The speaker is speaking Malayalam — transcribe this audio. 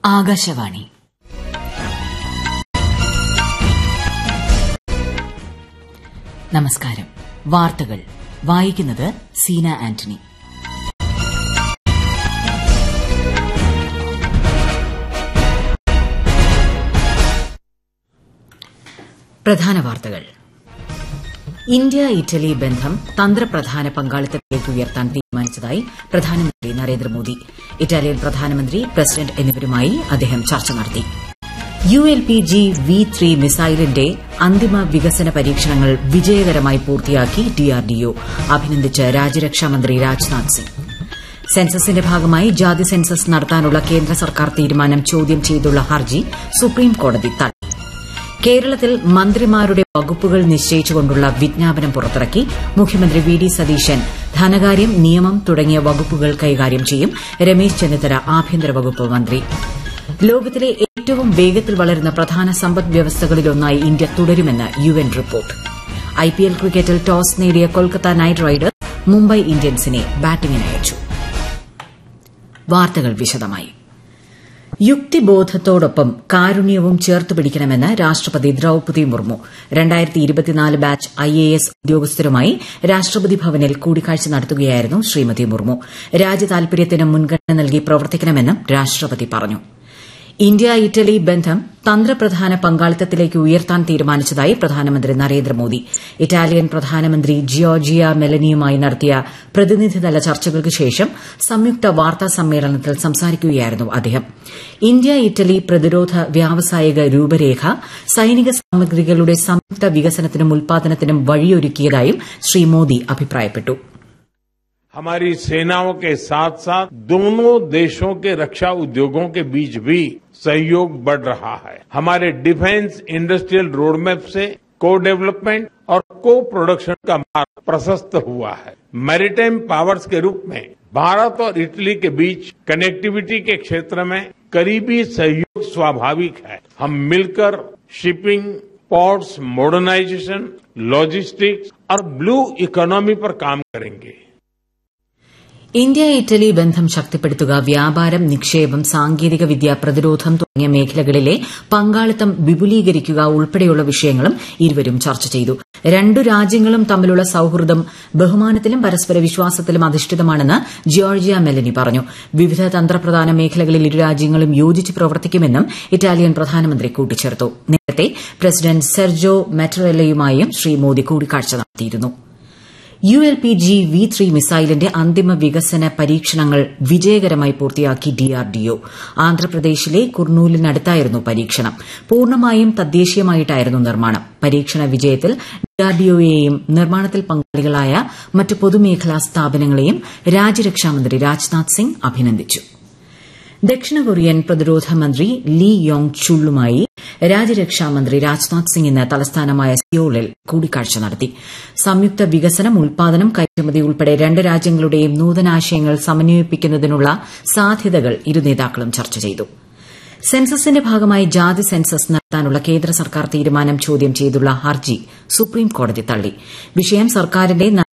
ആകാശവാണി നമസ്കാരം വാർത്തകൾ വായിക്കുന്നത് സീന ആന്റണി പ്രധാന വാർത്തകൾ ഇന്ത്യ ഇറ്റലി ബന്ധം തന്ത്രപ്രധാന പങ്കാളിത്തത്തിലേക്ക് ഉയർത്താൻ തീരുമാനിച്ചതായി പ്രധാനമന്ത്രി നരേന്ദ്രമോദി ഇറ്റാലിയൻ പ്രധാനമന്ത്രി പ്രസിഡന്റ് എന്നിവരുമായി അദ്ദേഹം ചർച്ച നടത്തി U L P G V three മിസൈലിന്റെ അന്തിമ വികസന പരീക്ഷണങ്ങൾ വിജയകരമായി പൂർത്തിയാക്കി ഡിആർഡിഒ അഭിനന്ദിച്ച് രാജ്യരക്ഷാമന്ത്രി രാജ്നാഥ് സിംഗ് സെൻസസിന്റെ ഭാഗമായി ജാതി സെൻസസ് നടത്താനുള്ള കേന്ദ്ര സർക്കാർ തീരുമാനം ചോദ്യം ചെയ്തുള്ള ഹർജി സുപ്രീംകോടതി തള്ളി കേരളത്തിൽ മന്ത്രിമാരുടെ വകുപ്പുകൾ നിശ്ചയിച്ചുകൊണ്ടുള്ള വിജ്ഞാപനം പുറത്തിറക്കി മുഖ്യമന്ത്രി വി ഡി സതീശൻ ധനകാര്യം നിയമം തുടങ്ങിയ വകുപ്പുകൾ കൈകാര്യം ചെയ്യും രമേശ് ചെന്നിത്തല ആഭ്യന്തര വകുപ്പ് മന്ത്രി ലോകത്തിലെ ഏറ്റവും വേഗത്തിൽ വളരുന്ന പ്രധാന സമ്പദ് വ്യവസ്ഥകളിലൊന്നായി ഇന്ത്യ തുടരുമെന്ന് യു എൻ റിപ്പോർട്ട് ഐപിഎൽ ക്രിക്കറ്റിൽ ടോസ് നേടിയ കൊൽക്കത്ത നൈറ്റ് റൈഡേഴ്സ് മുംബൈ ഇന്ത്യൻസിനെ ബാറ്റിംഗിനയച്ചു വാർത്തകൾ വിശദമായി യുക്തിബോധത്തോടൊപ്പം കാരുണ്യവും ചേർത്ത് പിടിക്കണമെന്ന് രാഷ്ട്രപതി ദ്രൌപതി മുർമു ബാച്ച് ഐഎഎസ് ഉദ്യോഗസ്ഥരുമായി രാഷ്ട്രപതി ഭവനിൽ കൂടിക്കാഴ്ച നടത്തുകയായിരുന്നു ശ്രീമതി മുർമു രാജ്യതാൽപര്യത്തിന് മുൻഗണന നൽകി പ്രവർത്തിക്കണമെന്നും രാഷ്ട്രപതി പറഞ്ഞു ഇന്ത്യ ഇറ്റലി ബന്ധം തന്ത്രപ്രധാന പങ്കാളിത്തത്തിലേക്ക് ഉയർത്താൻ തീരുമാനിച്ചതായി പ്രധാനമന്ത്രി നരേന്ദ്രമോദി ഇറ്റാലിയൻ പ്രധാനമന്ത്രി ജിയോർജിയ മെലനിയുമായി നടത്തിയ പ്രതിനിധിതല ചർച്ചകൾക്ക് ശേഷം സംയുക്ത വാർത്താ സമ്മേളനത്തിൽ സംസാരിക്കുകയായിരുന്നു അദ്ദേഹം ഇന്ത്യ ഇറ്റലി പ്രതിരോധ വ്യാവസായിക രൂപരേഖ സൈനിക സാമഗ്രികളുടെ സംയുക്ത വികസനത്തിനും ഉൽപാദനത്തിനും വഴിയൊരുക്കിയതായും ശ്രീ മോദി അഭിപ്രായപ്പെട്ടു हमारी सेनाओं के साथ साथ दोनों देशों के रक्षा उद्योगों के बीच भी सहयोग बढ़ रहा है हमारे डिफेंस इंडस्ट्रियल रोडमैप से को डेवलपमेंट और को प्रोडक्शन का मार्ग प्रशस्त हुआ है मैरीटाइम पावर्स के रूप में भारत और इटली के बीच कनेक्टिविटी के क्षेत्र में करीबी सहयोग स्वाभाविक है हम मिलकर शिपिंग पोर्ट्स मॉडर्नाइजेशन लॉजिस्टिक्स और ब्लू इकोनॉमी पर काम करेंगे ഇന്ത്യ ഇറ്റലി ബന്ധം ശക്തിപ്പെടുത്തുക വ്യാപാരം നിക്ഷേപം സാങ്കേതിക വിദ്യ പ്രതിരോധം തുടങ്ങിയ മേഖലകളിലെ പങ്കാളിത്തം വിപുലീകരിക്കുക ഉൾപ്പെടെയുള്ള വിഷയങ്ങളും ഇരുവരും ചർച്ച ചെയ്തു രണ്ടു രാജ്യങ്ങളും തമ്മിലുള്ള സൌഹൃദം ബഹുമാനത്തിലും പരസ്പര വിശ്വാസത്തിലും അധിഷ്ഠിതമാണെന്ന് ജിയോർജിയ മെലനി പറഞ്ഞു വിവിധ തന്ത്രപ്രധാന മേഖലകളിൽ ഇരു രാജ്യങ്ങളും യോജിച്ച് പ്രവർത്തിക്കുമെന്നും ഇറ്റാലിയൻ പ്രധാനമന്ത്രി കൂട്ടിച്ചേർത്തു നേരത്തെ പ്രസിഡന്റ് സെർജോ മെറ്ററെല്ലയുമായും ശ്രീ മോദി കൂടിക്കാഴ്ച നടത്തിയിരുന്നു U L P G V three മിസൈലിന്റെ അന്തിമ വികസന പരീക്ഷണങ്ങൾ വിജയകരമായി പൂർത്തിയാക്കി ഡിആർഡിഒ ആന്ധ്രാപ്രദേശിലെ കുർണൂലിനടുത്തായിരുന്നു പരീക്ഷണം പൂർണ്ണമായും തദ്ദേശീയമായിട്ടായിരുന്നു നിർമ്മാണം പരീക്ഷണ വിജയത്തിൽ ഡിആർഡിഒയെയും നിർമ്മാണത്തിൽ പങ്കാളികളായ മറ്റ് പൊതുമേഖലാ സ്ഥാപനങ്ങളെയും രാജ്യരക്ഷാമന്ത്രി രാജ്നാഥ് സിംഗ് അഭിനന്ദിച്ചു ദക്ഷിണ കൊറിയൻ പ്രതിരോധ മന്ത്രി ലീ യോങ് ചുള്ളുമായി രാജ്യരക്ഷാമന്ത്രി രാജ്നാഥ് സിംഗ് ഇന്ന് തലസ്ഥാനമായ സിയോളിൽ കൂടിക്കാഴ്ച നടത്തി സംയുക്ത വികസനം ഉൽപാദനം കയറ്റുമതി ഉൾപ്പെടെ രണ്ട് രാജ്യങ്ങളുടെയും നൂതനാശയങ്ങൾ സമന്വയിപ്പിക്കുന്നതിനുള്ള സാധ്യതകൾ ഇരു നേതാക്കളും ചർച്ച ചെയ്തു സെൻസസിന്റെ ഭാഗമായി ജാതി സെൻസസ് നടത്താനുള്ള കേന്ദ്ര സർക്കാർ തീരുമാനം ചോദ്യം ചെയ്തുള്ള ഹർജി സുപ്രീംകോടതി തള്ളി വിഷയം സർക്കാരിന്റെ